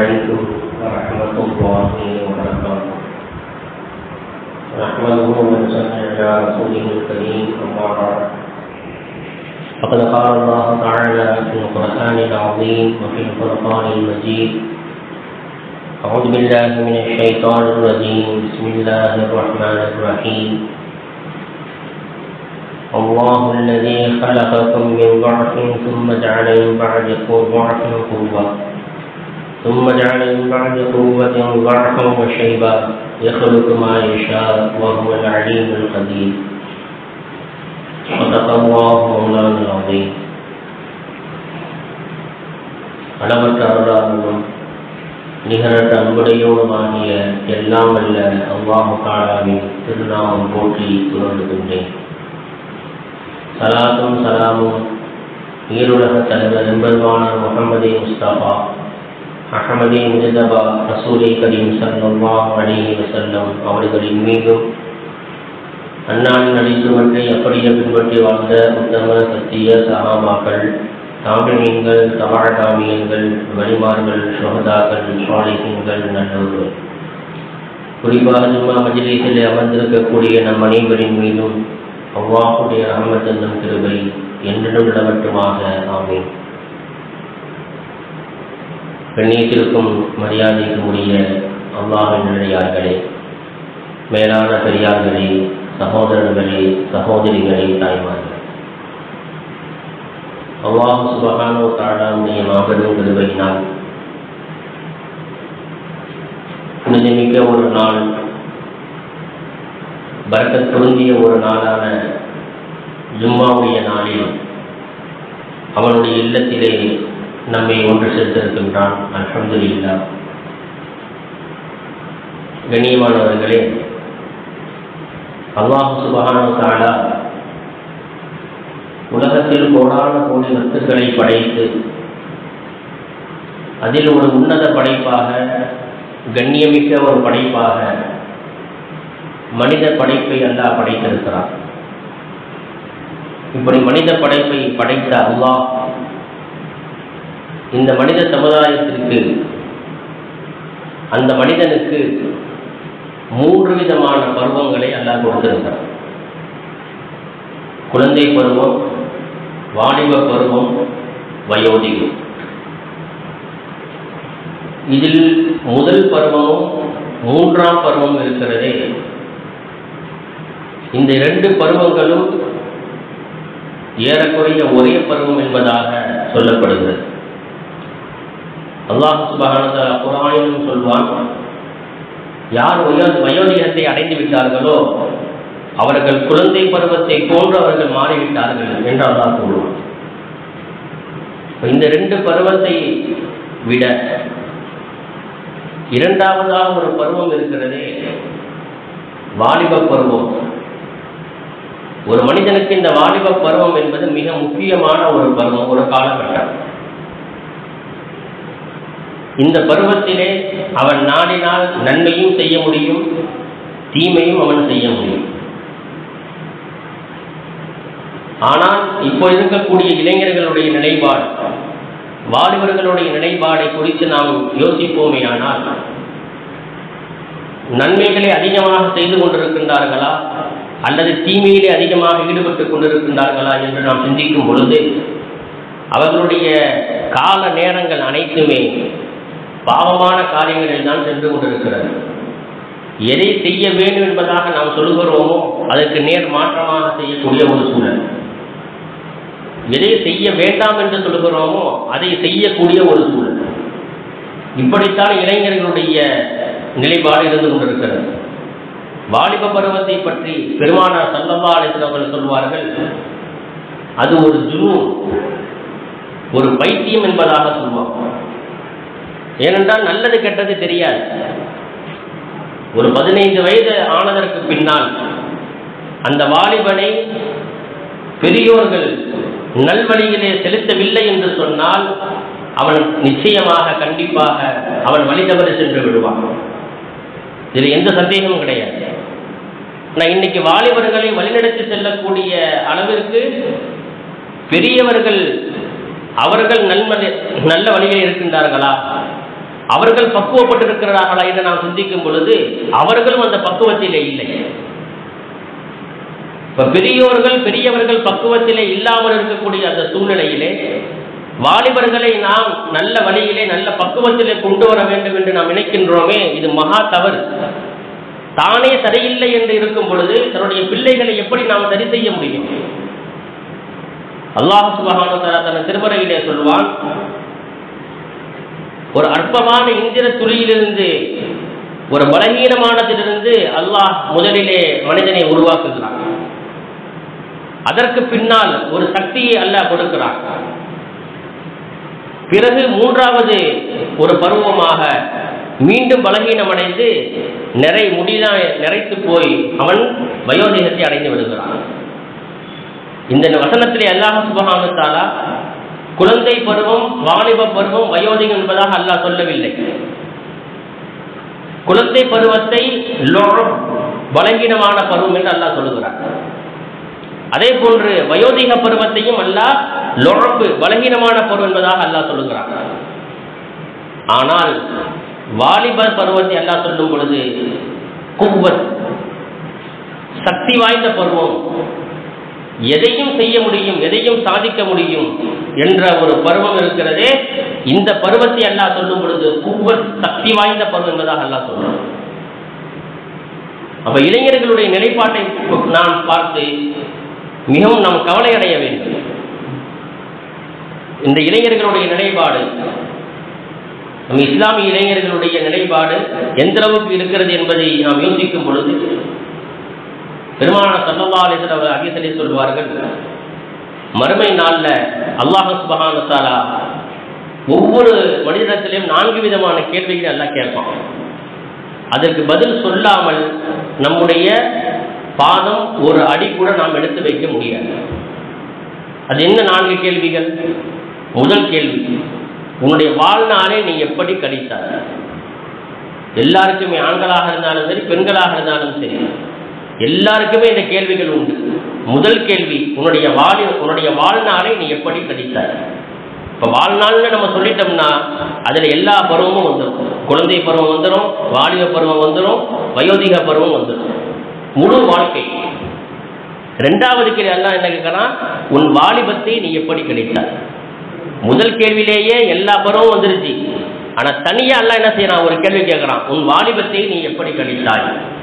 عليكم ورحمة الله وبركاته نحمده ونصلي على رسوله الكريم أما بعد فقد قال الله تعالى في القرآن العظيم وفي الفرقان المجيد أعوذ بالله من الشيطان الرجيم بسم الله الرحمن الرحيم الله الذي خلقكم من ضعف ثم جعل من بعد ضعف قوة ثم جعل من بعد قوة ضعفا وشيبا يخلق ما يشاء وهو العليم القدير صدق الله مولانا العظيم அளவற்ற அருளாளனும் நிகரற்ற அன்புடையோனுமாகிய எல்லாம் அல்ல அல்லாஹு தாலாவின் திருநாமம் போற்றி புகழ்கின்றேன் சலாத்தும் சலாமும் ஈருலக தலைவர் எம்பெருமானார் முகமது முஸ்தபா அஹமதே முஜதபா ரசூலை கரீம் சல்லாஹ் அலிஹி வசல்லம் அவர்களின் மீதும் அண்ணாவின் நடித்துவற்றை அப்படியே பின்பற்றி வாழ்ந்த உத்தம சத்திய சகாபாக்கள் தாமியங்கள் தவாழாமியங்கள் வழிமார்கள் சுகதாக்கள் சுவாலிகங்கள் நல்லவர்கள் குறிப்பாக ஜும்மா மஜிலிசில் அமர்ந்திருக்கக்கூடிய நம் அனைவரின் மீதும் அவ்வாஹுடைய ரஹமத் என்னும் கிருபை என்றும் நிலவட்டுமாக ஆமீன் பெண்ணீட்டிற்கும் மரியாதைக்கும் உரிய அல்லாஹின் நிலையார்களே மேலான பெரியார்களே சகோதரர்களே சகோதரிகளே தாய்மார்களே அல்லாஹ் சுபகானோ தாடாவுடைய மாபெரும் கிருபையினால் புனிதமிக்க ஒரு நாள் பரக்கத் பொருந்திய ஒரு நாளான ஜும்மாவுடைய நாளில் அவனுடைய இல்லத்திலே நம்மை ஒன்று சேர்த்திருக்கின்றான் அல்ஹம்துலில்லா கண்ணியமானவர்களே அல்லாஹு சுபகானு தாலா உலகத்தில் கோடான கோடி வத்துக்களை படைத்து அதில் ஒரு உன்னத படைப்பாக கண்ணியமிக்க ஒரு படைப்பாக மனித படைப்பை அல்லாஹ் படைத்திருக்கிறார் இப்படி மனித படைப்பை படைத்த அல்லாஹ் இந்த மனித சமுதாயத்திற்கு அந்த மனிதனுக்கு மூன்று விதமான பருவங்களை அல்லாஹ் கொடுத்திருக்கிறார் குழந்தை பருவம் வாலிப பருவம் வயோதிகம் இதில் முதல் பருவமும் மூன்றாம் பருவம் இருக்கிறதே இந்த இரண்டு பருவங்களும் ஏறக்குறைய ஒரே பருவம் என்பதாக சொல்லப்படுகிறது அல்லாஹ் சுபகானதால குரானிலும் சொல்வான் யார் வயோ வயோதிகத்தை அடைந்து விட்டார்களோ அவர்கள் குழந்தை பருவத்தை போன்று அவர்கள் மாறிவிட்டார்கள் என்று அல்லாஹ் சொல்லுவான் இந்த ரெண்டு பருவத்தை விட இரண்டாவதாக ஒரு பருவம் இருக்கிறதே வாலிப பருவம் ஒரு மனிதனுக்கு இந்த வாலிப பருவம் என்பது மிக முக்கியமான ஒரு பருவம் ஒரு காலகட்டம் இந்த பருவத்திலே அவன் நாடினால் நன்மையும் செய்ய முடியும் தீமையும் அவன் செய்ய முடியும் ஆனால் இப்போ இருக்கக்கூடிய இளைஞர்களுடைய நிலைப்பாடு வாலிபர்களுடைய நிலைப்பாடை குறித்து நாம் யோசிப்போமே ஆனால் நன்மைகளை அதிகமாக செய்து கொண்டிருக்கின்றார்களா அல்லது தீமையிலே அதிகமாக ஈடுபட்டுக் கொண்டிருக்கின்றார்களா என்று நாம் சிந்திக்கும் பொழுது அவர்களுடைய கால நேரங்கள் அனைத்துமே பாவமான காரியங்களில் தான் சென்று கொண்டிருக்கிறது எதை செய்ய வேண்டும் என்பதாக நாம் சொல்கிறோமோ அதற்கு நேர் மாற்றமாக செய்யக்கூடிய ஒரு சூழல் எதை செய்ய வேண்டாம் என்று சொல்கிறோமோ அதை செய்யக்கூடிய ஒரு சூழல் இப்படித்தான் இளைஞர்களுடைய நிலைப்பாடு இருந்து கொண்டிருக்கிறது வாலிப பருவத்தை பற்றி பெருமானார் சல்லல்லா அலிஸ்வர்கள் சொல்வார்கள் அது ஒரு ஜுனு ஒரு பைத்தியம் என்பதாக சொல்வாங்க ஏனென்றால் நல்லது கெட்டது தெரியாது ஒரு பதினைந்து வயது ஆனதற்கு பின்னால் அந்த வாலிபனை பெரியோர்கள் நல்வழியிலே செலுத்தவில்லை என்று சொன்னால் அவன் நிச்சயமாக கண்டிப்பாக அவன் வழி தவறி சென்று விடுவான் இதில் எந்த சந்தேகமும் கிடையாது நான் இன்னைக்கு வாலிபர்களை வழிநடத்தி செல்லக்கூடிய அளவிற்கு பெரியவர்கள் அவர்கள் நன்மதி நல்ல வழியில் இருக்கின்றார்களா அவர்கள் பக்குவப்பட்டிருக்கிறார்களா என்று நாம் சிந்திக்கும் பொழுது அவர்களும் அந்த பக்குவத்திலே இல்லை இப்ப பெரியோர்கள் பெரியவர்கள் பக்குவத்திலே இல்லாமல் இருக்கக்கூடிய அந்த சூழ்நிலையிலே வாலிபர்களை நாம் நல்ல வழியிலே நல்ல பக்குவத்திலே கொண்டு வர வேண்டும் என்று நாம் நினைக்கின்றோமே இது மகா தவறு தானே சரியில்லை என்று இருக்கும் பொழுது தன்னுடைய பிள்ளைகளை எப்படி நாம் சரி செய்ய முடியும் அல்லாஹ் சுபஹானு தஆலா தன் திருமறையிலே சொல்வான் ஒரு அற்பமான இந்திர துளியிலிருந்து ஒரு பலகீனமானதிலிருந்து அல்லாஹ் முதலிலே மனிதனை உருவாக்குகிறான் அதற்கு பின்னால் ஒரு சக்தியை அல்லாஹ் கொடுக்கிறான் பிறகு மூன்றாவது ஒரு பருவமாக மீண்டும் பலகீனமடைந்து நிறை முடிதான் நிறைத்து போய் அவன் வயோதிகத்தை அடைந்து விடுகிறான் இந்த வசனத்திலே அல்லாஹ் சுபஹானு தஆலா குழந்தை பருவம் வாலிப பருவம் வயோதிகம் என்பதாக அல்லாஹ் சொல்லவில்லை குழந்தை பருவத்தை லொழப், பலகீனமான பருவம் என்று அல்லாஹ் சொல்லுகிறார் அதே போன்று வயோதிக பருவத்தையும் அல்லாஹ் லொழப்பு பலகீனமான பருவம் என்பதாக அல்லாஹ் சொல்லுகிறார் ஆனால் வாலிபர் பருவத்தை அல்லாஹ் சொல்லும் பொழுது குவத் சக்தி வாய்ந்த பருவம் எதையும் செய்ய முடியும் எதையும் சாதிக்க முடியும் என்ற ஒரு பருவம் இருக்கிறதே இந்த பருவத்தை அல்லாஹ் சொல்லும் பொழுது குவத் சக்தி வாய்ந்த பருவம் என்பதாக அல்லாஹ் சொல்றான் அப்ப இளைஞர்களுடைய நிலைப்பாட்டை நாம் பார்த்து மிகவும் நாம் கவலை அடைய வேண்டும் இந்த இளைஞர்களுடைய நிலைப்பாடு நம் இஸ்லாமிய இளைஞர்களுடைய நிலைப்பாடு எந்த அளவுக்கு இருக்கிறது என்பதை நாம் யோசிக்கும் பொழுது பெருமான சல்லல்லா அலிஸ்வல் அவர் அகிசலி சொல்வார்கள் மறுமை நாள்ல அல்லாஹ் சுபஹானு தஆலா ஒவ்வொரு மனிதத்திலையும் நான்கு விதமான கேள்விகளை எல்லாம் கேட்பான் அதற்கு பதில் சொல்லாமல் நம்முடைய பாதம் ஒரு அடி கூட நாம் எடுத்து வைக்க முடியாது அது என்ன நான்கு கேள்விகள் முதல் கேள்வி உன்னுடைய வாழ்நாளை நீ எப்படி கழித்தாய் எல்லாருக்குமே ஆண்களாக இருந்தாலும் சரி பெண்களாக இருந்தாலும் சரி எல்லாருக்குமே இந்த கேள்விகள் உண்டு முதல் கேள்வி உன்னுடைய வாழ் உன்னுடைய வாழ்நாளை நீ எப்படி கழித்தாய் இப்போ வாழ்நாள்னு நம்ம சொல்லிட்டோம்னா அதில் எல்லா பருவமும் வந்துடும் குழந்தை பருவம் வந்துடும் வாலிப பருவம் வந்துடும் வயோதிக பருவம் வந்துடும் முழு வாழ்க்கை ரெண்டாவது கேள்வி எல்லாம் என்ன கேட்கறான் உன் வாலிபத்தை நீ எப்படி கழித்தாய் முதல் கேள்வியிலேயே எல்லா பருவம் வந்துருச்சு ஆனா தனியா எல்லாம் என்ன செய்யறான் ஒரு கேள்வி கேட்கறான் உன் வாலிபத்தை நீ எப்படி கழித்தாய்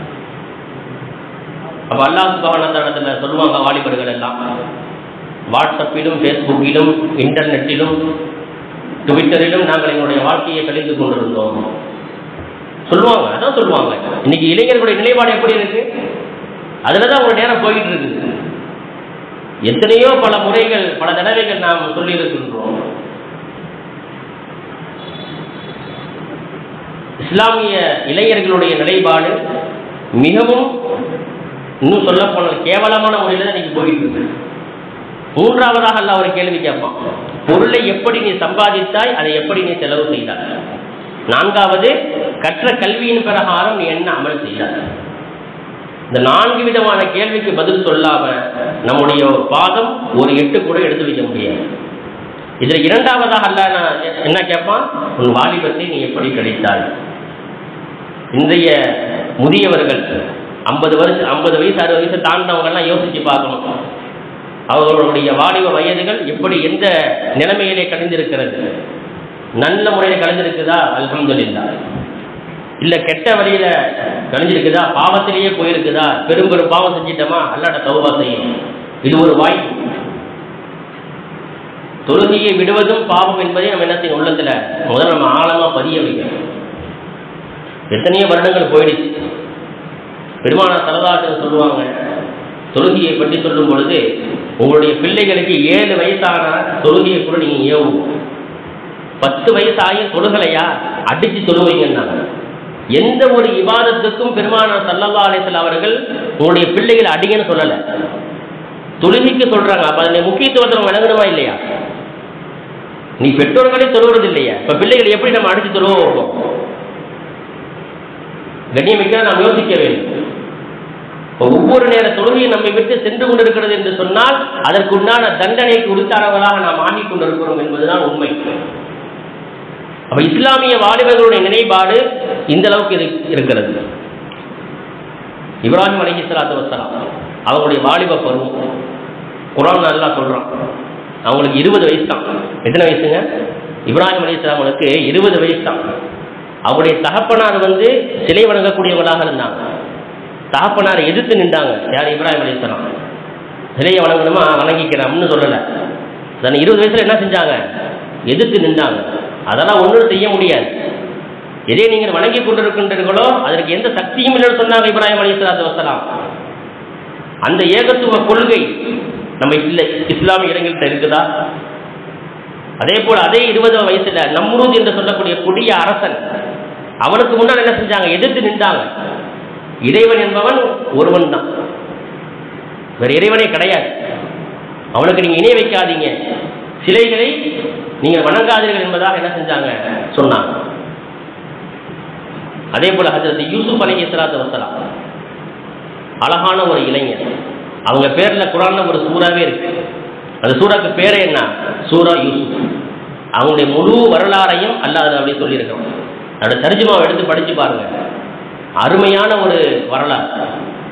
அப்ப அல்லாஹ் சுபஹானத்துல சொல்லுவாங்க வாலிபர்கள் எல்லாம் வாட்ஸ்அப்பிலும் ஃபேஸ்புக்கிலும் இன்டர்நெட்டிலும் ட்விட்டரிலும் நாங்கள் எங்களுடைய வாழ்க்கையை கழித்து கொண்டிருந்தோம் சொல்லுவாங்க அதான் சொல்லுவாங்க இன்னைக்கு இளைஞர்களுடைய நிலைப்பாடு எப்படி இருக்கு அதுல தான் உங்க நேரம் போயிட்டு இருக்குது எத்தனையோ பல முறைகள் பல தடவைகள் நாம் சொல்லி இருக்கின்றோம் இஸ்லாமிய இளைஞர்களுடைய நிலைப்பாடு மிகவும் இன்னும் சொல்ல போன கேவலமான முறையில் தான் நீங்க போயிட்டு இருக்கு மூன்றாவதாக அல்ல ஒரு கேள்வி கேட்பான் பொருளை எப்படி நீ சம்பாதித்தாய் அதை எப்படி நீ செலவு செய்தாய் நான்காவது கற்ற கல்வியின் பிரகாரம் நீ என்ன அமல் செய்தாய் இந்த நான்கு விதமான கேள்விக்கு பதில் சொல்லாம நம்முடைய பாதம் ஒரு எட்டு கூட எடுத்து வைக்க முடியாது இதுல இரண்டாவதாக அல்ல நான் என்ன கேட்பான் உன் வாலிபத்தை நீ எப்படி கிடைத்தாய் இன்றைய முதியவர்கள் ஐம்பது வருஷம் ஐம்பது வயசு அறுபது வயசு தாண்டவங்க எல்லாம் யோசிச்சு பார்க்கணும் அவர்களுடைய வாலிப வயதுகள் எப்படி எந்த நிலைமையிலே கழிந்திருக்கிறது நல்ல முறையில் கழிந்திருக்குதா அல்ஹம்துலில்லாஹ் இல்ல கெட்ட வழியில கழிஞ்சிருக்குதா பாவத்திலேயே போயிருக்குதா பெரும் பெரும் பாவம் செஞ்சிட்டோமா அல்லாட தௌபா செய்யும் இது ஒரு வாய்ப்பு தொழுகையை விடுவதும் பாவம் என்பதை நம்ம என்ன செய்யணும் உள்ளத்துல முதல்ல நம்ம ஆழமா பதிய வைக்கணும் எத்தனையோ வருடங்கள் போயிடுச்சு பெருமான சரதாசன் சொல்லுவாங்க தொழுகையை பற்றி சொல்லும் பொழுது உங்களுடைய பிள்ளைகளுக்கு ஏழு வயசான தொழுகையை கூட நீங்க ஏவும் பத்து வயசாகிய தொழுகலையா அடிச்சு தொழுவீங்கன்னாங்க எந்த ஒரு இவாதத்துக்கும் பெருமானார் சல்லல்லா அலிசல் அவர்கள் உங்களுடைய பிள்ளைகளை அடிங்கன்னு சொல்லல தொழுகைக்கு சொல்றாங்க அப்ப அதனுடைய முக்கியத்துவத்தை நம்ம விளங்கணுமா இல்லையா நீ பெற்றோர்களே தொழுவது இல்லையா இப்ப பிள்ளைகளை எப்படி நம்ம அடிச்சு தொழுவோம் கண்ணியமிக்க நாம் யோசிக்க வேண்டும் இப்ப ஒவ்வொரு நேர தொழுகையும் நம்மை விட்டு சென்று கொண்டிருக்கிறது என்று சொன்னால் அதற்கு உண்டான தண்டனைக்கு உரித்தானவர்களாக நாம் ஆகிக் கொண்டிருக்கிறோம் என்பதுதான் உண்மை அப்ப இஸ்லாமிய வாலிபர்களுடைய நிலைப்பாடு இந்த அளவுக்கு இரு- இருக்கிறது இப்ராஹிம் அலஹி சலாத்து வசலாம் அவங்களுடைய வாலிப பருவம் குரான் நல்லா சொல்றான் அவங்களுக்கு இருபது வயசு தான் எத்தனை வயசுங்க இப்ராஹிம் அலி அவங்களுக்கு இருபது வயசு தான் அவருடைய தகப்பனார் வந்து சிலை வணங்கக்கூடியவங்களாக இருந்தாங்க தகப்பனாரை எதிர்த்து நின்றாங்க யார் இப்ராஹிம் அலி சிலையை வணங்கணுமா வணங்கிக்கிறோம்னு சொல்லலை தன் இருபது வயசுல என்ன செஞ்சாங்க எதிர்த்து நின்றாங்க அதெல்லாம் ஒன்றும் செய்ய முடியாது எதை நீங்கள் வணங்கி கொண்டிருக்கின்றீர்களோ அதற்கு எந்த சக்தியும் இல்லைன்னு சொன்னாங்க இப்ராஹிம் அலி சலாத்து வசலாம் அந்த ஏகத்துவ கொள்கை நம்ம இல்ல இஸ்லாமிய இடங்கள்கிட்ட இருக்குதா அதே போல அதே இருபது வயசுல நம்ரூத் என்று சொல்லக்கூடிய கொடிய அரசன் அவனுக்கு முன்னால் என்ன செஞ்சாங்க எதிர்த்து நின்றாங்க இறைவன் என்பவன் ஒருவன் தான் வேற இறைவனே கிடையாது அவனுக்கு நீங்க இணை வைக்காதீங்க சிலைகளை நீங்க வணங்காதீர்கள் என்பதாக என்ன செஞ்சாங்க சொன்னாங்க அதே போல ஹஜரத் யூசுப் அலி இஸ்லாத்து வசலாம் அழகான ஒரு இளைஞர் அவங்க பேர்ல குரான்ல ஒரு சூறாவே இருக்கு அந்த சூறாக்கு பேரே என்ன சூரா யூசுப் அவங்களுடைய முழு வரலாறையும் அல்லாஹ் அப்படி சொல்லியிருக்கோம் அதோட தர்ஜுமாவை எடுத்து படிச்சு பாருங்க அருமையான ஒரு வரலாறு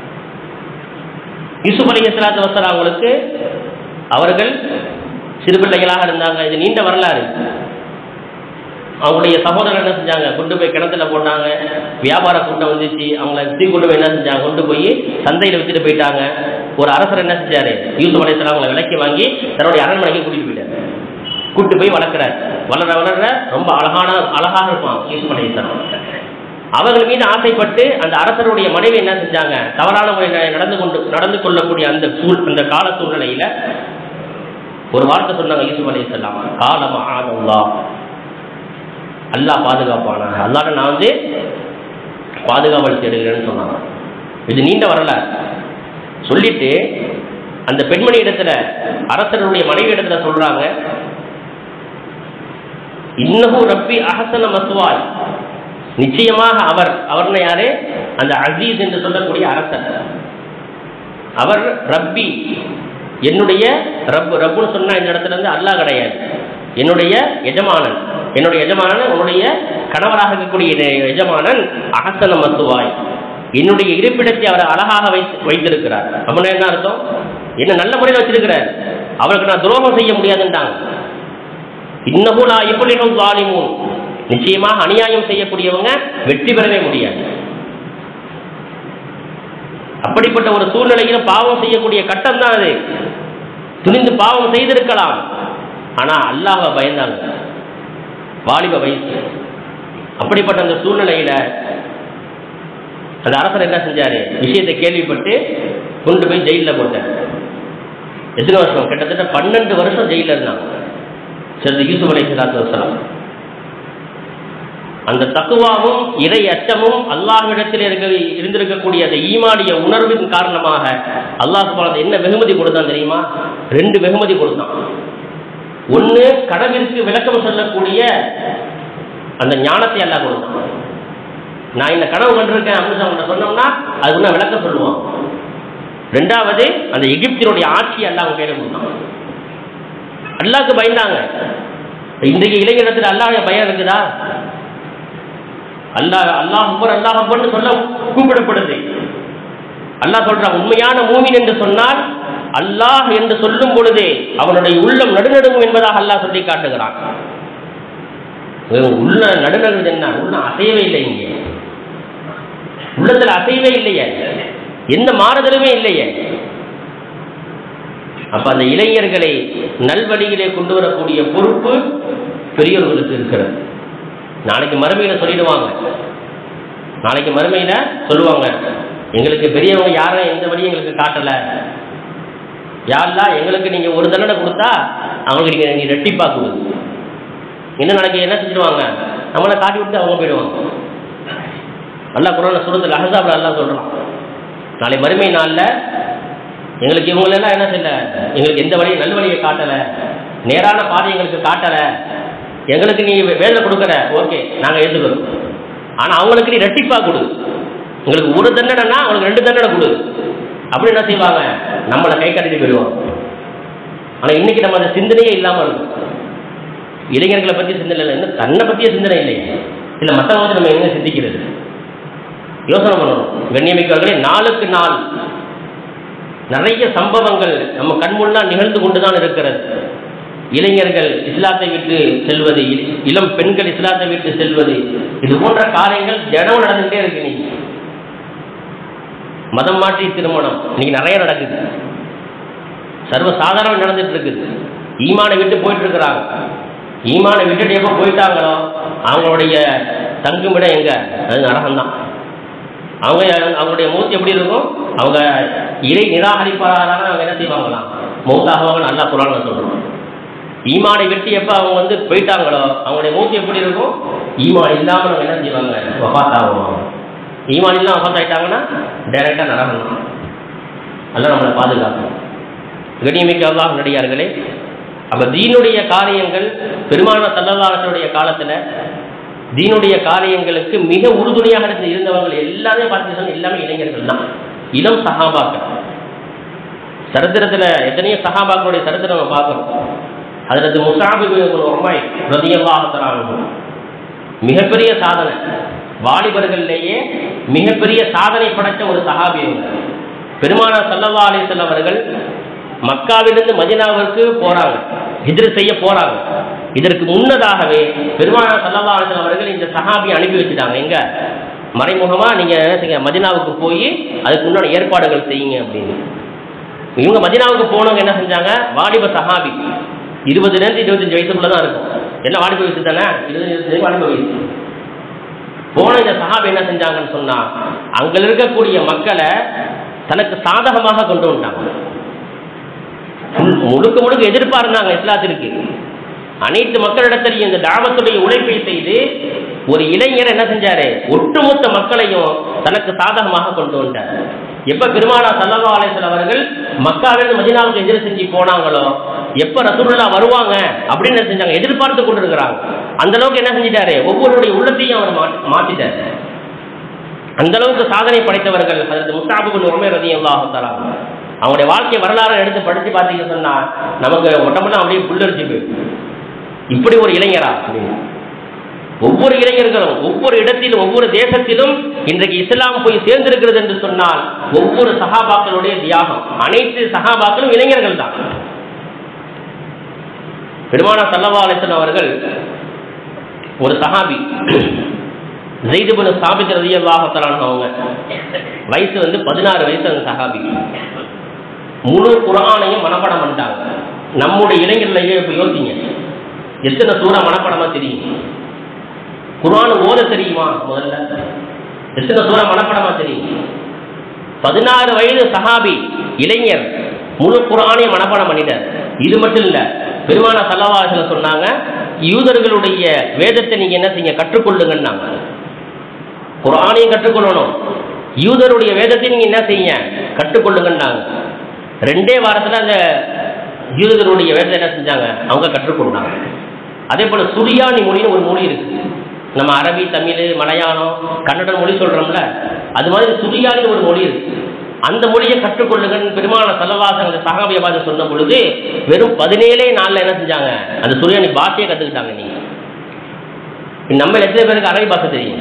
யூசுப் அலி இஸ்லாத்து வசலாம் அவங்களுக்கு அவர்கள் சிறு பிள்ளைகளாக இருந்தாங்க இது நீண்ட வரலாறு அவங்களுடைய சகோதரர் என்ன செஞ்சாங்க கொண்டு போய் கிணத்துல போட்டாங்க வியாபார கூட்டம் வந்துச்சு அவங்கள தூக்கி கொண்டு போய் என்ன செஞ்சாங்க கொண்டு போய் சந்தையில் வச்சுட்டு போயிட்டாங்க ஒரு அரசர் என்ன செஞ்சாரு யூசுப் அலையாம் அவங்களை விலைக்கு வாங்கி தன்னுடைய அரண்மனைக்கு கூட்டிட்டு போயிட்டாரு கூட்டு போய் வளர்க்குறாரு வளர வளர ரொம்ப அழகான அழகாக இருப்பான் யூசுப் அலையாம் அவர்கள் மீது ஆசைப்பட்டு அந்த அரசருடைய மனைவி என்ன செஞ்சாங்க தவறான முறையில் நடந்து கொண்டு நடந்து கொள்ளக்கூடிய அந்த சூழ் அந்த கால சூழ்நிலையில ஒரு வார்த்தை சொன்னாங்க யூசுப் அலையாம் காலம் ஆதல்லா அல்லாஹ் பாதுகாப்பானாங்க அல்லாட்ட நான் வந்து பாதுகாவல் தேடுகிறேன்னு சொன்னாங்க இது நீண்ட வரலாறு சொல்லிட்டு அந்த பெண்மணி இடத்துல அரசருடைய மனைவி இடத்துல சொல்றாங்க இன்னஹு ரப்பி அஹசன மசுவாய் நிச்சயமாக அவர் அவர்ன யாரு அந்த அசீஸ் என்று சொல்லக்கூடிய அரசர் அவர் ரப்பி என்னுடைய ரப்பு ரப்புன்னு சொன்னா இந்த இடத்துல இருந்து அல்லாஹ் கிடையாது என்னுடைய எஜமானன் என்னுடைய எஜமானன் உன்னுடைய கணவராக இருக்கக்கூடிய என் எஜமானன் அகசன மத்துவாய் என்னுடைய இருப்பிடத்தை அவர் அழகாக வைத்து வைத்திருக்கிறார் அப்படின்னா என்ன அர்த்தம் என்ன நல்ல முறையில் வச்சிருக்கிறார் அவருக்கு நான் துரோகம் செய்ய முடியாதுன்றாங்க இன்னமும் நான் இப்படினும் தாலிமும் நிச்சயமாக அநியாயம் செய்யக்கூடியவங்க வெற்றி பெறவே முடியாது அப்படிப்பட்ட ஒரு சூழ்நிலையில் பாவம் செய்யக்கூடிய கட்டம் தான் அது துணிந்து பாவம் செய்திருக்கலாம் ஆனா அல்லாஹ்வை பயந்தாங்க வாலிப வயசு அப்படிப்பட்ட அந்த சூழ்நிலையில அந்த அரசர் என்ன செஞ்சாரு விஷயத்தை கேள்விப்பட்டு கொண்டு போய் ஜெயிலில் போட்டார் எத்தனை வருஷம் கிட்டத்தட்ட பன்னெண்டு வருஷம் ஜெயிலில் இருந்தாங்க சரி யூசுப் அலை சலாத்து வசலாம் அந்த தக்குவாவும் இறை அச்சமும் அல்லாஹ்விடத்தில் இருக்க இருந்திருக்கக்கூடிய அந்த ஈமானிய உணர்வின் காரணமாக அல்லாஹ் சுபானது என்ன வெகுமதி கொடுத்தான் தெரியுமா ரெண்டு வெகுமதி கொடுத்தான் ஒன்று கடவிற்கு விளக்கம் சொல்லக்கூடிய அந்த ஞானத்தை எல்லாம் கொடுத்தான் நான் இந்த கனவு கண்டிருக்கேன் அப்படின்னு அவங்கள்ட்ட சொன்னோம்னா அதுக்கு நான் விளக்கம் சொல்லுவான் ரெண்டாவது அந்த எகிப்தினுடைய ஆட்சி எல்லாம் அவங்க கையில கொடுத்தான் அல்லாஹ்க்கு பயந்தாங்க இன்றைக்கு இளைஞரத்தில் அல்லாஹ் பயம் இருக்குதா அல்லாஹ் அல்லாஹ் அக்பர் அல்லாஹ் அக்பர்னு சொல்ல கூப்பிடப்படுது அல்லாஹ் சொல்றான் உண்மையான மூமின் என்று சொன்னால் அல்லாஹ் என்று சொல்லும் பொழுதே அவனுடைய உள்ளம் நடுநடுங்கும் என்பதாக அல்லாஹ் சொல்லி காட்டுகிறான் உள்ள நடுநடுங்கிறது என்ன உள்ளம் அசையவே இல்லை இங்கே உள்ளத்துல அசையவே இல்லையே எந்த மாறுதலுமே இல்லையே அப்ப அந்த இளைஞர்களை நல்வழியிலே கொண்டு வரக்கூடிய பொறுப்பு பெரியவர்களுக்கு இருக்கிறது நாளைக்கு மறுமையில சொல்லிடுவாங்க நாளைக்கு மறுமையில சொல்லுவாங்க எங்களுக்கு பெரியவங்க யாரும் எந்த வழியும் எங்களுக்கு காட்டல யாரெல்லாம் எங்களுக்கு நீங்க ஒரு தண்டனை கொடுத்தா அவங்களுக்கு நீங்க நீங்க ரெட்டிப்பா கொடு என்ன நாளைக்கு என்ன செஞ்சிருவாங்க நம்மளை காட்டி விட்டு அவங்க போயிடுவாங்க அல்லா குரான் சுரத்தில் அஹசாப்ல எல்லாம் சொல்றான் நாளை மறுமை நாள்ல எங்களுக்கு இவங்களெல்லாம் என்ன செய்யல எங்களுக்கு எந்த வழியும் நல் வழியை காட்டல நேரான பாதை எங்களுக்கு காட்டல எங்களுக்கு நீ வேலை கொடுக்குற ஓகே நாங்க ஏற்றுக்கிறோம் ஆனா அவங்களுக்கு நீ ரெட்டிப்பா கொடு உங்களுக்கு ஒரு தண்டனைனா அவங்களுக்கு ரெண்டு தண்டனை கொடு அப்படி என்ன செய்வாங்க நம்மளை கை கட்டிட்டு போயிடுவாங்க ஆனா இன்னைக்கு நம்ம அந்த சிந்தனையே இல்லாம இருக்கும் இளைஞர்களை பற்றி சிந்தனை இல்லை இன்னும் தன்னை பற்றிய சிந்தனை இல்லை இல்லை மற்றவங்க பத்தி நம்ம எங்க சிந்திக்கிறது யோசனை பண்ணணும் கண்ணியமிக்கவர்களே நாளுக்கு நாள் நிறைய சம்பவங்கள் நம்ம கண் முன்னால் நிகழ்ந்து கொண்டுதான் இருக்கிறது இளைஞர்கள் இஸ்லாத்தை விட்டு செல்வது இ- இளம் பெண்கள் இஸ்லாத்தை விட்டு செல்வது இது போன்ற காரியங்கள் தினம் நடந்துகிட்டே இருக்கு நீங்க மதம் மாற்றி திருமணம் இன்னைக்கு நிறைய நடக்குது சர்வ சாதாரணம் நடந்துட்டு இருக்குது ஈமானை விட்டு போயிட்டு இருக்கிறாங்க ஈமானை விட்டுட்டு எப்போ போயிட்டாங்களோ அவங்களுடைய தங்குமிடம் எங்க அது நரகம்தான் அவங்க அவங்களுடைய மூச்சு எப்படி இருக்கும் அவங்க இறை நிராகரிப்பாளராக அவங்க என்ன செய்வாங்களாம் மௌத்தாகுவாங்க நல்லா குரான சொல்றோம் ஈமானை விட்டு எப்போ அவங்க வந்து போயிட்டாங்களோ அவங்களுடைய மூச்சு எப்படி இருக்கும் ஈமான் இல்லாமல் அவங்க என்ன செய்வாங்க வபாத்தாகுவாங்க ஈமான் இல்லாமல் வபாத் ஆயிட்டாங்கன்னா டைரெக்டாக நரகம் தான் அதெல்லாம் நம்மளை பாதுகாக்கும் கண்ணியமிக்க அல்லாஹ் நடிகார்களே அப்ப தீனுடைய காரியங்கள் பெருமான சல்லல்லாஹனுடைய காலத்துல தீனுடைய காரியங்களுக்கு மிக உறுதுணையாக இருந்து இருந்தவர்கள் எல்லாமே பார்த்தீங்கன்னா எல்லாமே இளைஞர்கள் தான் இளம் சகாபாக்கள் சரித்திரத்துல எத்தனையோ சகாபாக்களுடைய சரித்திரம் நம்ம பார்க்கிறோம் அதற்கு முசாபி உமாய் ரதியல்லாஹத்தராக மிகப்பெரிய சாதனை வாலிபர்கள்லேயே மிகப்பெரிய சாதனை படைத்த ஒரு சஹாபி அவங்க பெருமானார் சல்லல்லா அலிசல்லம் அவர்கள் மக்காவிலிருந்து மதினாவிற்கு போறாங்க ஹிஜ்ரத் செய்ய போறாங்க இதற்கு முன்னதாகவே பெருமானார் சல்லல்லா அலிசல்லம் அவர்கள் இந்த சஹாபியை அனுப்பி வச்சுட்டாங்க எங்க மறைமுகமா நீங்க என்ன செய்யுங்க மதினாவுக்கு போய் அதுக்கு முன்னாடி ஏற்பாடுகள் செய்யுங்க அப்படின்னு இவங்க மதினாவுக்கு போனவங்க என்ன செஞ்சாங்க வாலிப சஹாபி இருபதுலேருந்து இருபத்தஞ்சு வயசுக்குள்ள தான் இருக்கும் என்ன வாலிப வயசு தானே இருபது இருபத்தஞ்சு வாலிப வயசு போன இந்த சஹாபி என்ன செஞ்சாங்கன்னு சொன்னா அங்க இருக்கக்கூடிய மக்களை தனக்கு சாதகமாக கொண்டு வந்துட்டாங்க முழு- முழுக்க முழுக்க எதிர்ப்பா இருந்தாங்க இஸ்லாத்திற்கு அனைத்து மக்களிடத்திலையும் இந்த தாமத்துடைய உழைப்பை செய்து ஒரு இளைஞர் என்ன செஞ்சாரு ஒட்டுமொத்த மக்களையும் தனக்கு சாதகமாக கொண்டு வந்தார் எப்ப பெருமானா சல்லா அலிஸ்லாம் அவர்கள் மக்காவிலிருந்து மதினாவுக்கு எதிர் செஞ்சு போனாங்களோ எப்ப ரசூலுல்லா வருவாங்க அப்படின்னு என்ன செஞ்சாங்க எதிர்பார்த்து கொண்டிருக்கிறாங்க அந்த அளவுக்கு என்ன செஞ்சிட்டாரு ஒவ்வொருடைய உள்ளத்தையும் அவர் மாத்தி- மாத்திட்டார் அந்த அளவுக்கு சாதனை படைத்தவர்கள் அதற்கு முஸ்தாபுபின் உண்மை ரதி அல்லாஹு தராங்க அவங்களுடைய வாழ்க்கை வரலாறு எடுத்து படிச்சு பார்த்தீங்க சொன்னா நமக்கு உடம்புலாம் அப்படியே புல்லரிச்சு போயிடும் இப்படி ஒரு இளைஞரா அப்படின்னு ஒவ்வொரு இளைஞர்களும் ஒவ்வொரு இடத்திலும் ஒவ்வொரு தேசத்திலும் இன்றைக்கு இஸ்லாம் போய் சேர்ந்திருக்கிறது என்று சொன்னால் ஒவ்வொரு சகாபாக்களுடைய தியாகம் அனைத்து சகாபாக்களும் இளைஞர்கள் தான் பெருமானா சல்லவா அலிசன் அவர்கள் ஒரு சஹாபி ஜெய்துபுன் சாபித் ரதி அல்லாஹத்தலான் அவங்க வயசு வந்து பதினாறு வயசு அந்த சஹாபி முழு குரானையும் மனப்பாடம் பண்ணிட்டாங்க நம்முடைய இளைஞர்களையே இப்போ யோசிங்க எத்தனை சூறா மனப்பாடமா தெரியும் குரான் ஓத தெரியுமா முதல்ல எத்தனை சூறா மனப்பாடமா தெரியும் பதினாறு வயது சஹாபி இளைஞர் முழு குரானையும் மனப்பாடம் பண்ணிட்டார் இது மட்டும் இல்ல பெருமான சல்லவாசல சொன்னாங்க யூதர்களுடைய வேதத்தை நீங்க என்ன செய்ய கற்றுக்கொள்ளுங்கன்னாங்க குரானையும் கற்றுக்கொள்ளணும் யூதருடைய வேதத்தை நீங்க என்ன செய்ய கற்றுக்கொள்ளுங்கன்னாங்க ரெண்டே வாரத்துல அந்த யூதருடைய வேதத்தை என்ன செஞ்சாங்க அவங்க கற்றுக்கொண்டாங்க அதே போல சுரியானி மொழின்னு ஒரு மொழி இருக்கு நம்ம அரபி தமிழ் மலையாளம் கன்னடம் மொழி சொல்றோம்ல அது மாதிரி சுரியானி ஒரு மொழி இருக்கு அந்த மொழியை கற்றுக்கொள்ளுங்கன்னு பெருமான சல்லவாசன் அந்த சகாபிய பார்த்து சொன்ன பொழுது வெறும் பதினேழே நாள்ல என்ன செஞ்சாங்க அந்த சுரியானி பாஷையை கத்துக்கிட்டாங்க நீங்க நம்ம எத்தனை பேருக்கு அரபி பாஷை தெரியும்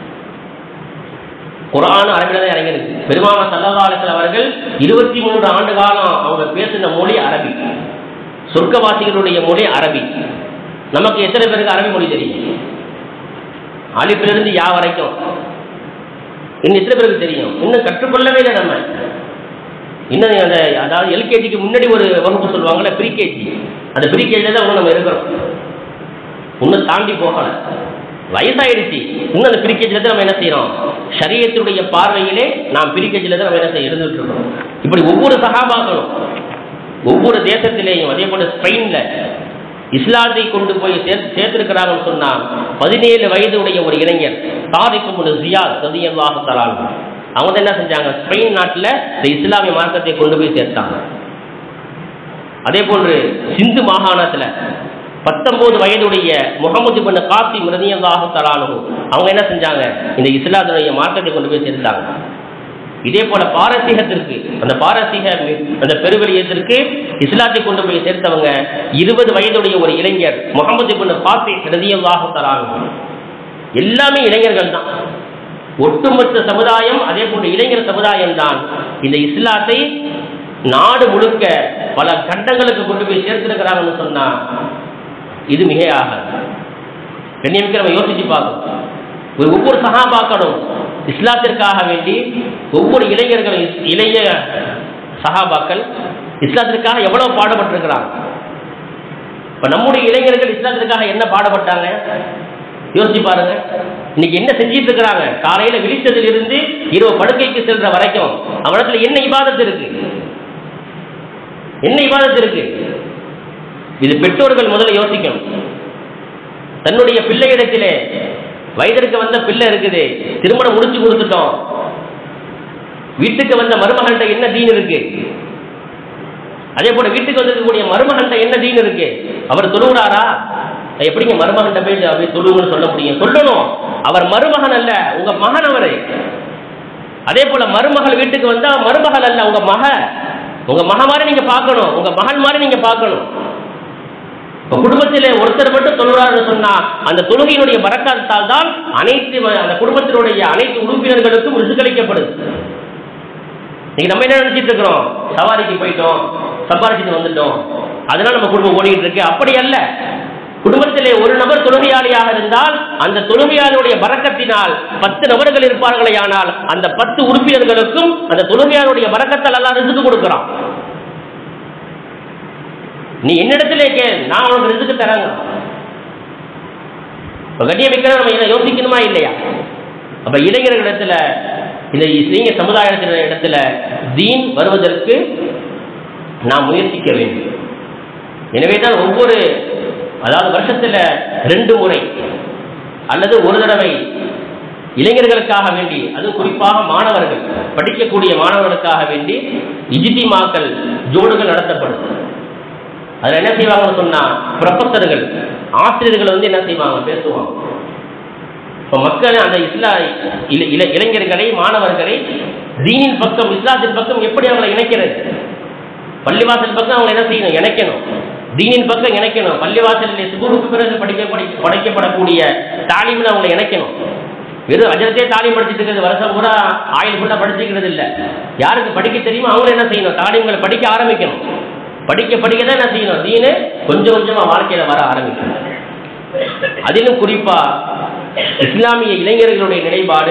குரான் அரபில தான் இறங்கிருக்கு பெருமான சல்லவாசல் அவர்கள் இருபத்தி மூன்று ஆண்டு காலம் அவங்க பேசின மொழி அரபி சொர்க்கவாசிகளுடைய மொழி அரபி நமக்கு எத்தனை பேருக்கு அரபி மொழி தெரியும் அலிப்பிலிருந்து யா வரைக்கும் இன்னும் எத்தனை பேருக்கு தெரியும் இன்னும் கற்றுக்கொள்ளவே இல்லை நம்ம இன்னும் அந்த அதாவது எல்கேஜிக்கு முன்னாடி ஒரு வகுப்பு சொல்லுவாங்கல்ல ப்ரீகேஜி அந்த ப்ரீகேஜில் தான் இன்னும் நம்ம இருக்கிறோம் இன்னும் தாண்டி போகல வயசாயிடுச்சு இன்னும் அந்த ப்ரீகேஜில் தான் நம்ம என்ன செய்யறோம் சரியத்தினுடைய பார்வையிலே நாம் ப்ரீகேஜில் தான் நம்ம என்ன செய்ய இருந்துட்டு இருக்கோம் இப்படி ஒவ்வொரு சகாபாக்களும் ஒவ்வொரு தேசத்திலேயும் அதே போல ஸ்பெயின்ல இஸ்லாத்தை கொண்டு போய் சேர் சேர்த்திருக்கிறாங்கன்னு சொன்னா பதினேழு வயதுடைய ஒரு இளைஞர் தாரிக்கும் ஒரு ஜியாத் சதியல்லாஹு தலால் அவங்க தான் என்ன செஞ்சாங்க ஸ்பெயின் நாட்டில் இந்த இஸ்லாமிய மார்க்கத்தை கொண்டு போய் சேர்த்தாங்க அதே போன்று சிந்து மாகாணத்துல பத்தொன்பது வயதுடைய முகமது பின் காசிம் ரதியல்லாஹு தலானு அவங்க என்ன செஞ்சாங்க இந்த இஸ்லாத்துடைய மார்க்கத்தை கொண்டு போய் சேர்த்தாங்க இதே போல பாரசீகத்திற்கு அந்த பாரசீக அந்த பெருவெளியத்திற்கு இஸ்லாத்தை கொண்டு போய் சேர்த்தவங்க இருபது வயதுடைய ஒரு இளைஞர் முகமது இப்னு ஃபாத்தி ரலியல்லாஹு தஆலா எல்லாமே இளைஞர்கள் தான் ஒட்டுமொத்த சமுதாயம் அதே போன்ற இளைஞர் சமுதாயம் தான் இந்த இஸ்லாத்தை நாடு முழுக்க பல கண்டங்களுக்கு கொண்டு போய் சேர்த்திருக்கிறாங்கன்னு சொன்னா இது மிகையாகாது கண்ணியமிக்க நம்ம யோசிச்சு பார்க்கணும் ஒரு ஒவ்வொரு சகாபாக்களும் இஸ்லாத்திற்காக வேண்டி ஒவ்வொரு இளைஞர்களும் இஸ்- இளைய சகாபாக்கள் இஸ்லாத்திற்காக எவ்வளவு பாடுபட்டிருக்கிறாங்க இப்ப நம்முடைய இளைஞர்கள் இஸ்லாத்திற்காக என்ன பாடுபட்டாங்க யோசிச்சு பாருங்க இன்னைக்கு என்ன செஞ்சிட்டு இருக்கிறாங்க காலையில விழித்ததில் இருந்து இரவு படுக்கைக்கு செல்ற வரைக்கும் அவனத்துல என்ன இபாதத்து இருக்கு என்ன இபாதத்து இருக்கு இது பெற்றோர்கள் முதல்ல யோசிக்கணும் தன்னுடைய பிள்ளையிடத்திலே வயதிற்கு வந்த பிள்ளை இருக்குது திருமணம் முடிச்சு கொடுத்துட்டோம் வீட்டுக்கு வந்த மருமகன்கிட்ட என்ன தீன் இருக்கு அதே போல வீட்டுக்கு வந்திருக்கக்கூடிய மருமகன்கிட்ட என்ன தீன் இருக்கு அவர் தொழுகிறாரா எப்படிங்க மருமகன்கிட்ட போய் அப்படி தொழுவுன்னு சொல்ல முடியும் சொல்லணும் அவர் மருமகன் அல்ல உங்க மகன் அவரு அதே போல மருமகள் வீட்டுக்கு வந்தா மருமகள் அல்ல உங்க மக உங்க மக மாதிரி நீங்க பார்க்கணும் உங்க மகன் மாதிரி நீங்க பார்க்கணும் இப்ப குடும்பத்திலே ஒருத்தர் மட்டும் தொழுகிறார்னு சொன்னா அந்த தொழுகையினுடைய பறக்காத்தால் தான் அனைத்து வ- அந்த குடும்பத்தினுடைய அனைத்து உறுப்பினர்களுக்கும் ரிசுக்களிக்கப்படுது இன்னைக்கு நம்ம என்ன நினைச்சிட்டு இருக்கிறோம் சவாரிக்கு போயிட்டோம் சம்பாரிச்சுட்டு வந்துட்டோம் அதனால நம்ம குடும்பம் ஓடிட்டு இருக்கு அப்படி அல்ல குடும்பத்திலே ஒரு நபர் தொழுகையாளியாக இருந்தால் அந்த தொழுகையாளியுடைய பறக்கத்தினால் பத்து நபர்கள் இருப்பார்களே ஆனால் அந்த பத்து உறுப்பினர்களுக்கும் அந்த தொழுகையாளுடைய பறக்கத்தால் எல்லாம் ரிசுக்கு கொடுக்கிறான் நீ என்னிடத்திலே கே நான் உனக்கு ரிசுக்கு தரேங்க இப்ப கட்டிய வைக்கிற நம்ம இதை யோசிக்கணுமா இல்லையா அப்ப இளைஞர்களிடத்துல இந்த இஸ்லீங்க சமுதாயத்தின இடத்துல தீன் வருவதற்கு நாம் முயற்சிக்க வேண்டும் எனவே தான் ஒவ்வொரு அதாவது வருஷத்துல ரெண்டு முறை அல்லது ஒரு தடவை இளைஞர்களுக்காக வேண்டி அது குறிப்பாக மாணவர்கள் படிக்கக்கூடிய மாணவர்களுக்காக வேண்டி இஜிதிமாக்கள் ஜோடுகள் நடத்தப்படும் அதில் என்ன செய்வாங்கன்னு சொன்னா ப்ரொஃபஸர்கள் ஆசிரியர்கள் வந்து என்ன செய்வாங்க பேசுவாங்க இப்போ மக்கள் அந்த இஸ்லா இள- இள- இளைஞர்களை மாணவர்களை தீனின் பக்கம் இஸ்லாத்தின் பக்கம் எப்படி அவங்களை இணைக்கிறது பள்ளிவாசல் பக்கம் அவங்க என்ன செய்யணும் இணைக்கணும் தீனின் பக்கம் இணைக்கணும் பள்ளிவாசலில் சுகுருக்கு பிறகு படிக்கப்படி படைக்கப்படக்கூடிய தாலிமில் அவங்களை இணைக்கணும் வெறும் அஜரத்தே தாலிம் படிச்சுட்டு இருக்கிறது வருஷம் பூரா ஆயில் ஃபுல்லாக படிச்சுக்கிறது இல்லை யாருக்கு படிக்க தெரியுமோ அவங்களும் என்ன செய்யணும் தாலிம்களை படிக்க ஆரம்பிக்கணும் படிக்க படிக்க தான் என்ன செய்யணும் தீனு கொஞ்சம் கொஞ்சமாக வாழ்க்கையில் வர ஆரம்பிக்கணும் அதிலும் குறிப்பா இஸ்லாமிய இளைஞர்களுடைய நிலைப்பாடு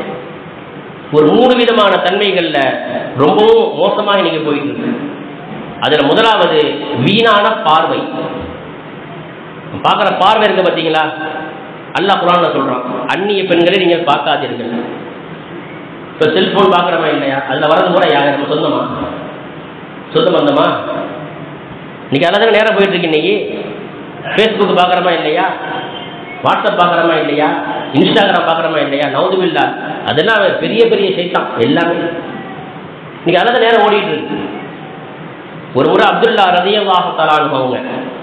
ஒரு மூணு விதமான தன்மைகள்ல ரொம்பவும் மோசமாக இன்னைக்கு போயிட்டு இருக்கு அதுல முதலாவது வீணான பார்வை பார்க்குற பார்வை இருக்கு பார்த்தீங்களா அல்லாஹ் குரான்ல சொல்றான் அந்நிய பெண்களை நீங்கள் பார்க்காதீர்கள் இப்போ செல்போன் பார்க்குறோமா இல்லையா அதில் வரது கூட யார் நம்ம சொந்தமா சொந்த பந்தமா இன்னைக்கு அதில் தானே நேரம் போயிட்டு இருக்கு இன்னைக்கு ஃபேஸ்புக் பார்க்குறோமா இல்லையா வாட்ஸ்அப் பார்க்குறோமா இல்லையா இன்ஸ்டாகிராம் பார்க்குறோமா இல்லையா நவுதுபில்லா அதெல்லாம் பெரிய பெரிய சைத்தான் எல்லாமே இன்னைக்கு அதில் தான் நேரம் ஓடிட்டு இருக்கு ஒரு முறை அப்துல்லா ரதியல்லாஹு தலான்னு அவங்க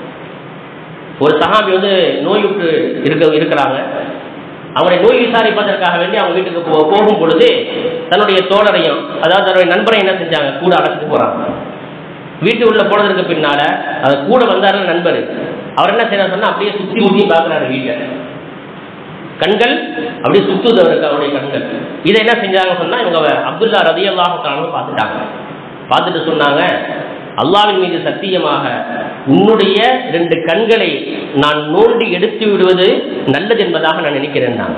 ஒரு சஹாபி வந்து நோயுற்று இருக்க இருக்கிறாங்க அவரை நோய் விசாரிப்பதற்காக வேண்டி அவங்க வீட்டுக்கு போ போகும் பொழுது தன்னுடைய தோழரையும் அதாவது தன்னுடைய நண்பரை என்ன செஞ்சாங்க கூட அழைச்சிட்டு போறாங்க வீட்டு உள்ள போனதற்கு பின்னால அது கூட வந்தாரு நண்பர் அவர் என்ன செய்யறாரு சொன்னா அப்படியே சுத்தி முத்தி பார்க்குறாரு வீட்டை கண்கள் அப்படியே சுத்துது அவருக்கு அவருடைய கண்கள் இதை என்ன செஞ்சாங்க சொன்னா இவங்க அப்துல்லா ரதியல்லாஹு தஆலான்னு பார்த்துட்டாங்க பார்த்துட்டு சொன்னாங்க அல்லாவின் மீது சத்தியமாக உன்னுடைய ரெண்டு கண்களை நான் நோண்டி எடுத்து விடுவது நல்லது என்பதாக நான் நினைக்கிறேன் நான்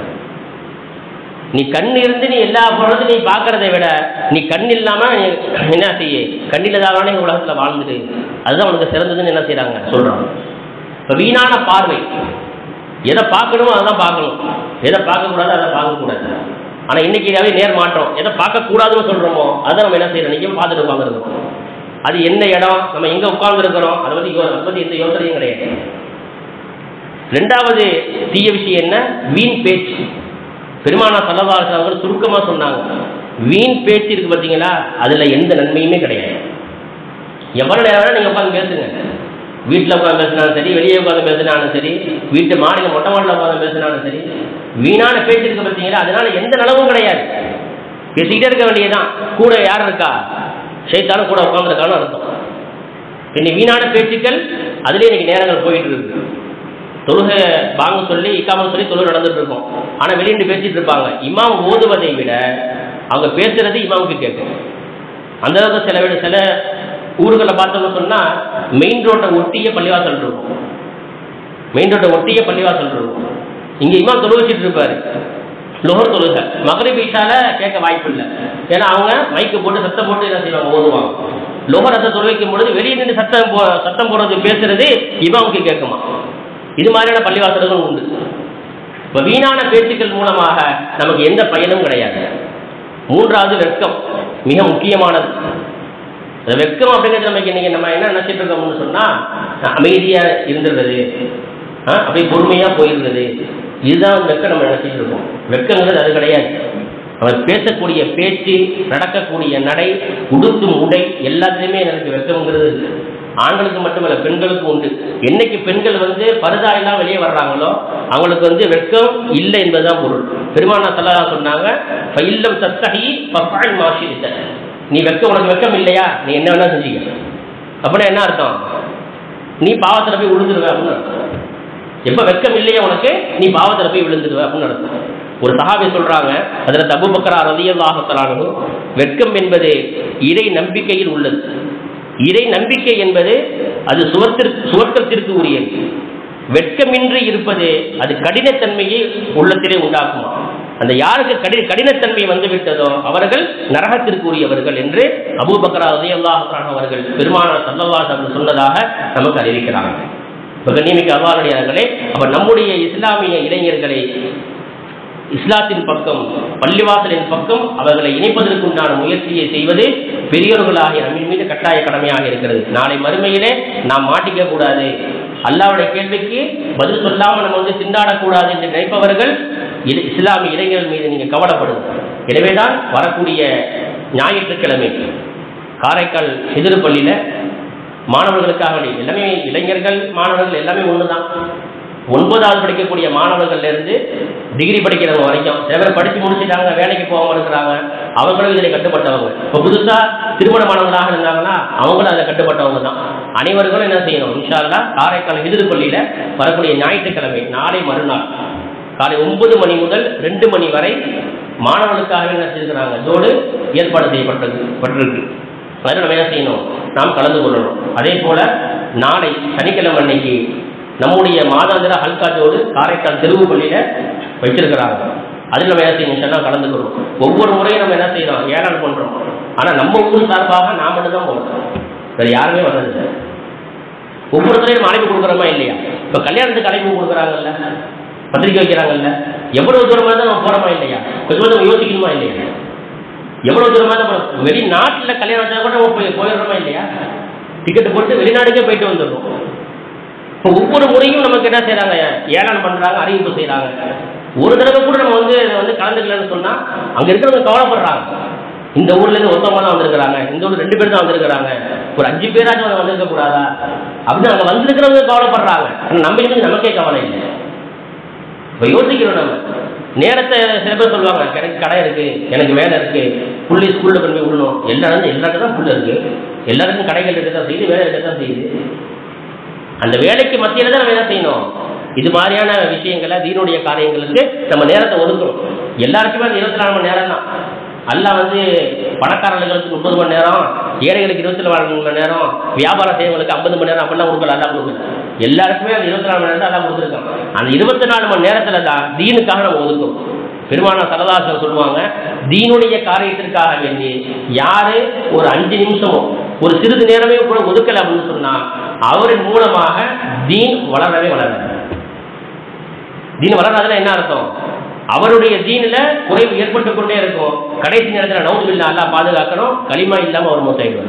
நீ கண் இருந்து நீ எல்லா பொழுதும் நீ பார்க்கறதை விட நீ கண் இல்லாம நீ என்ன செய்ய கண்ணிலதாவான இந்த உலகத்துல வாழ்ந்துடு அதுதான் உனக்கு சிறந்ததுன்னு என்ன செய்றாங்க சொல்றாங்க இப்ப வீணான பார்வை எதை பார்க்கணுமோ அதான் பார்க்கணும் எதை பார்க்கக்கூடாது அதை பார்க்கக்கூடாது ஆனா இன்னைக்கு நேர் மாற்றம் எதை பார்க்கக்கூடாதுன்னு சொல்றோமோ அதை நம்ம என்ன செய்யறோம் இன்னைக்கும் பார்த்துட்டு உட்காந்துருக்கோம் அது என்ன இடம் நம்ம எங்க உட்கார்ந்துருக்கிறோம் அதை பத்தி யோ- அதை பத்தி எந்த யோசனையும் கிடையாது ரெண்டாவது தீய விஷயம் என்ன வீண் பேச்சு பெருமானா சல்லவாசன் அவர்கள் சுருக்கமா சொன்னாங்க வீண் பேச்சு இருக்கு பார்த்தீங்களா அதுல எந்த நன்மையுமே கிடையாது எவ்வளவு நேரம் வேணா நீங்க உட்காந்து பேசுங்க வீட்டில் உட்காந்து பேசினாலும் சரி வெளியே உட்காந்து பேசினாலும் சரி வீட்டு மாடியில் மொட்டை மாடியில் உட்காந்து பேசினாலும் சரி வீணான பேச்சு இருக்கு பார்த்தீங்களா அதனால எந்த நலவும் கிடையாது பேசிக்கிட்டே இருக்க வேண்டியதுதான் கூட யார் இருக்கா ஷைத்தானும் கூட உட்காந்துருக்கான்னு அர்த்தம் இன்னைக்கு வீணான பேச்சுக்கள் அதுலேயே இன்னைக்கு நேரங்கள் போயிட்டு இருக்கு தொழுகை வாங்க சொல்லி இக்காம சொல்லி தொழுகை நடந்துட்டு இருக்கும் ஆனால் வெளியிட்டு பேசிட்டு இருப்பாங்க இமாம் ஓதுவதை விட அவங்க பேசுறது இமாமுக்கு கேட்கும் அந்த அளவுக்கு சில விட சில ஊர்களில் பார்த்தோம்னு சொன்னால் மெயின் ரோட்டை ஒட்டிய பள்ளிவாசல் இருக்கும் மெயின் ரோட்டை ஒட்டிய பள்ளிவாசல் இருக்கும் இங்கே இமாம் தொழு வச்சுட்டு இருப்பாரு லோகர் தொழுக மகரிப் இஷால கேட்க வாய்ப்பு இல்லை ஏன்னா அவங்க மைக்கு போட்டு சத்தம் போட்டு என்ன செய்வாங்க ஓதுவாங்க லோகர் அதை தொழு வைக்கும் பொழுது வெளியே நின்று சத்தம் போ சத்தம் போடுறது பேசுறது இமாமுக்கு கேட்குமா இது மாதிரியான பள்ளிவாசல்கள் உண்டு இப்போ வீணான பேச்சுக்கள் மூலமாக நமக்கு எந்த பயனும் கிடையாது மூன்றாவது வெட்கம் மிக முக்கியமானது இந்த வெட்கம் அப்படிங்கிறது நமக்கு இன்னைக்கு நம்ம என்ன நினைச்சிட்டு இருக்கோம்னு சொன்னா அமைதியா இருந்துடுறது ஆ, அப்படியே பொறுமையா போயிடுறது இதுதான் வெக்கம் நம்ம நினைச்சிட்டு இருக்கோம் வெக்கங்கிறது அது கிடையாது அவர் பேசக்கூடிய பேச்சு நடக்கக்கூடிய நடை உடுத்தும் உடை எல்லாத்துலேயுமே எனக்கு வெக்கம்ங்கிறது இருக்கு. ஆண்களுக்கு மட்டுமல்ல பெண்களுக்கும் உண்டு என்னைக்கு பெண்கள் வந்து பருதா எல்லாம் வெளியே வர்றாங்களோ அவங்களுக்கு வந்து வெட்கம் இல்லை என்பதுதான் பொருள் பெருமானா சல்லா சொன்னாங்க இல்லம் சத்தகி பப்பாள் மாஷிரித்த நீ வெக்கம் உனக்கு வெக்கம் இல்லையா நீ என்ன வேணா செஞ்சுக்க அப்படின்னா என்ன அர்த்தம் நீ பாவத்தில் போய் விழுந்துருவ அப்படின்னு அர்த்தம் எப்ப வெக்கம் இல்லையா உனக்கு நீ பாவத்தில் போய் விழுந்துடுவ அப்படின்னு அர்த்தம் ஒரு சஹாபி சொல்றாங்க அதில் தபு பக்கரா ரதியல்லாஹத்தலானு வெட்கம் என்பது இறை நம்பிக்கையில் உள்ளது இறை நம்பிக்கை என்பது அது சுவத்திற்கு சுவர்க்கத்திற்கு உரியது வெட்கமின்றி இருப்பது அது கடினத்தன்மையை உள்ளத்திலே உண்டாக்குமா அந்த யாருக்கு கடி கடினத்தன்மை வந்து விட்டதோ அவர்கள் நரகத்திற்கு உரியவர்கள் என்று அபூபக்கரா ரதியல்லாஹத்தலான் அவர்கள் பெருமானார் சல்லல்லாஹு அவர்கள் சொன்னதாக நமக்கு அறிவிக்கிறாங்க இப்போ கண்ணியமிக்க அவ்வாறுடையார்களே அப்ப நம்முடைய இஸ்லாமிய இளைஞர்களை இஸ்லாத்தின் பக்கம் பள்ளிவாசலின் பக்கம் அவர்களை இணைப்பதற்குண்டான முயற்சியை செய்வது பெரியவர்களாகிய நம்மின் மீது கட்டாய கடமையாக இருக்கிறது நாளை மறுமையிலே நாம் மாட்டிக்க கூடாது அல்லாவுடைய கேள்விக்கு பதில் சொல்லாமல் நம்ம வந்து திண்டாடக்கூடாது என்று நினைப்பவர்கள் இ- இஸ்லாமிய இளைஞர்கள் மீது நீங்க கவலைப்படுங்க எனவேதான் வரக்கூடிய ஞாயிற்றுக்கிழமை காரைக்கால் எதிர்பள்ளியில மாணவர்களுக்காக வேண்டி எல்லாமே இளைஞர்கள் மாணவர்கள் எல்லாமே ஒன்று தான் ஒன்பதாவது படிக்கக்கூடிய மாணவர்கள்ல இருந்து டிகிரி படிக்கிறவங்க வரைக்கும் சில பேர் படிச்சு முடிச்சுட்டாங்க வேலைக்கு போகாம இருக்கிறாங்க அவங்களும் இதில் கட்டுப்பட்டவங்க இப்போ புதுசா திருமணமானவங்களாக இருந்தாங்கன்னா அவங்களும் அதில் கட்டுப்பட்டவங்க தான் அனைவர்களும் என்ன செய்யணும் இன்ஷா அல்லாஹ் காரைக்கால் எதிர்பள்ளியில வரக்கூடிய ஞாயிற்றுக்கிழமை நாளை மறுநாள் காலை ஒன்பது மணி முதல் ரெண்டு மணி வரை மாணவர்களுக்காக என்ன செய்திருக்கிறாங்க இதோடு ஏற்பாடு செய்யப்பட்டது பட்டிருக்கு அதில் நம்ம என்ன செய்யணும் நாம் கலந்து கொள்ளணும் அதே போல நாளை சனிக்கிழமை அன்னைக்கு நம்முடைய மாதாந்திர ஹல்காஜோடு காரைக்கால் தெருவு பள்ளியில வச்சிருக்கிறாங்க அதில் நம்ம என்ன செய்யணும் சொன்னா கலந்துக்கிறோம் ஒவ்வொரு முறையும் நம்ம என்ன செய்யறோம் ஏழாள் பண்றோம் ஆனா நம்ம ஊர் சார்பாக நான் மட்டும் தான் போகிறோம் வேற யாருமே வர்றதில்லை ஒவ்வொருத்தரையும் நம்ம அழைப்பு கொடுக்குறோமா இல்லையா இப்போ கல்யாணத்துக்கு அழைப்பு கொடுக்குறாங்கல்ல பத்திரிக்கை வைக்கிறாங்கல்ல எவ்வளவு தூரமா தான் நம்ம போறோமா இல்லையா கொஞ்சம் கொஞ்சம் யோசிக்கணுமா இல்லையா எவ்வளவு தூரமா தான் போறோம் வெளிநாட்டுல கல்யாணம் வச்சா கூட நம்ம போய் போயிடுறோமா இல்லையா டிக்கெட் போட்டு வெளிநாட்டுக்கே போயிட்டு வந்துடுறோம் இப்போ ஒவ்வொரு முறையும் நமக்கு என்ன செய்றாங்க ஏளனம் பண்றாங்க அறிவிப்பு செய்றாங்க ஒரு தடவை கூட நம்ம வந்து இதை வந்து கலந்துக்கலன்னு சொன்னா அங்க இருக்கிறவங்க கவலைப்படுறாங்க இந்த ஊர்ல இருந்து ஒருத்தவங்க தான் வந்திருக்கிறாங்க இந்த ஊர்ல ரெண்டு பேர் தான் வந்திருக்கிறாங்க ஒரு அஞ்சு பேராச்சும் அவங்க வந்திருக்க கூடாதா அப்படின்னு அங்க வந்திருக்கிறவங்க கவலைப்படுறாங்க ஆனா நம்ம இதுக்கு நமக்கே கவலை இல்லை இப்போ யோசிக்கிறோம் நம்ம நேரத்தை சில பேர் சொல்லுவாங்க எனக்கு கடை இருக்கு எனக்கு வேலை இருக்கு புள்ளி ஸ்கூல்ல கொண்டு போய் விடணும் எல்லாரும் எல்லாருக்கும் தான் புள்ள இருக்கு எல்லாருக்கும் கடைகள் இருக்க தான் செய்யுது வேலை இருக்க தான் செய்யுது அந்த வேலைக்கு மத்தியில தான் நம்ம என்ன செய்யணும் இது மாதிரியான விஷயங்களை தீனுடைய காரியங்களுக்கு நம்ம நேரத்தை ஒதுக்கணும் எல்லாருக்குமே அந்த இருபத்தி நாலு மணி நேரம் தான் அல்லாஹ் வந்து பணக்காரர்களுக்கு முப்பது மணி நேரம் ஏழைகளுக்கு இருபத்தி நாலு மணி நேரம் வியாபாரம் செய்யறவங்களுக்கு ஐம்பது மணி நேரம் அப்படிலாம் கொடுக்கல அல்லா கொடுக்கல எல்லாருக்குமே அந்த இருபத்தி நாலு மணி நேரம் தான் கொடுத்துருக்கான் அந்த இருபத்தி நாலு மணி நேரத்துல தான் தீனுக்காக நம்ம ஒதுக்கணும் பெருமான சரதாசன் சொல்லுவாங்க தீனுடைய காரியத்திற்காக வேண்டி யாரு ஒரு அஞ்சு நிமிஷமோ ஒரு சிறிது நேரமே கூட ஒதுக்கல அப்படின்னு சொன்னா அவரின் மூலமாக தீன் வளரவே வளராது தீன் வளராதுன்னா என்ன அர்த்தம் அவருடைய தீனில் குறைவு ஏற்பட்டு கொண்டே இருக்கும் கடைசி நேரத்தில் நவுது இல்லா அல்லா பாதுகாக்கணும் களிமா இல்லாம அவர் மொத்தம்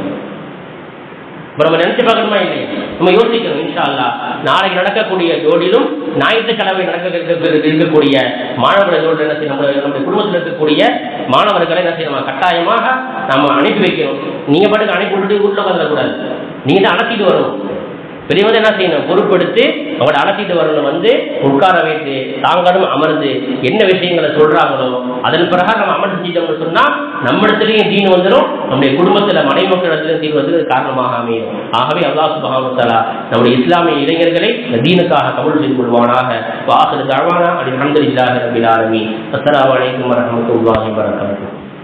இப்போ நம்ம நினைச்சு பார்க்கணுமா இல்லையா நம்ம யோசிக்கணும் இன்ஷா அல்லா நாளைக்கு நடக்கக்கூடிய ஜோடியிலும் ஞாயிற்றுக்கிழமை நடக்க இருக்க- இருக்கக்கூடிய மாணவர்கள் ஜோடி என்ன செய்யணும் நம்ம நம்முடைய குடும்பத்தில் இருக்கக்கூடிய மாணவர்களை என்ன செய்யணும் கட்டாயமாக நம்ம அனுப்பி வைக்கணும் நீங்க பாட்டுக்கு அனுப்பி விட்டுட்டு வீட்டில் உட்காந்துடக்கூடாது நீங்க தான் அழைச்சிட்டு வரணும் பெரியவங்க என்ன செய்யணும் பொறுப்பெடுத்து அவங்கள அழைச்சிட்டு வரணும் வந்து உட்கார வைத்து தாங்களும் அமர்ந்து என்ன விஷயங்களை சொல்றாங்களோ அதன் பிரகாரம் நம்ம அமல் செஞ்சிட்டோம்னு சொன்னா நம்மிடத்திலையும் தீன் வந்துடும் நம்முடைய குடும்பத்துல மனை மக்களிடத்திலும் தீன் வந்து காரணமாக அமையும் ஆகவே அல்லாஹ் சுபஹானஹு வ தஆலா நம்முடைய இஸ்லாமிய இளைஞர்களை இந்த தீனுக்காக கபூல் செய்து கொள்வானாக வாஹிரு தஅவானா அல்ஹம்துலில்லாஹி ரப்பில் ஆலமீன் அஸ்ஸலாமு அலைக்கும் வரஹ்மத்துல்லாஹி வபரகாத்துஹு